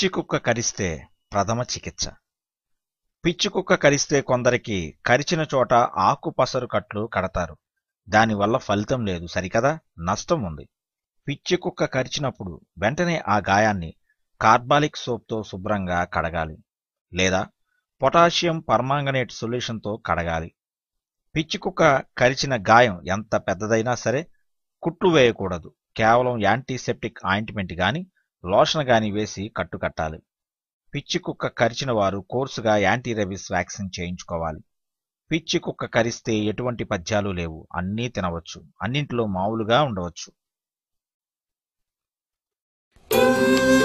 పిచ్చి కుక్క కరిస్తే ప్రథమ చికిత్స పిచ్చి కుక్క కరిస్తే కొందరికి కరిచిన చోట ఆకు పసరు కట్లు కడతారు దానివల్ల ఫలితం లేదు సరికదా నష్టం ఉంది పిచ్చి కుక్క కరిచినప్పుడు వెంటనే ఆ గాయాన్ని కార్బాలిక్ సోప్తో శుభ్రంగా కడగాలి లేదా పొటాషియం పర్మాంగనేట్ సొల్యూషన్తో కడగాలి పిచ్చి కుక్క కరిచిన గాయం ఎంత పెద్దదైనా సరే కుట్లు వేయకూడదు కేవలం యాంటీసెప్టిక్ ఆయింట్మెంట్ గాని లోషన్ గాని వేసి కట్టుకట్టాలి పిచ్చి కుక్క కరిచిన వారు కోర్సుగా యాంటీ రెబిస్ వ్యాక్సిన్ చేయించుకోవాలి పిచ్చి కుక్క కరిస్తే ఎటువంటి పద్యాలు లేవు అన్నీ తినవచ్చు అన్నింటిలో మామూలుగా ఉండవచ్చు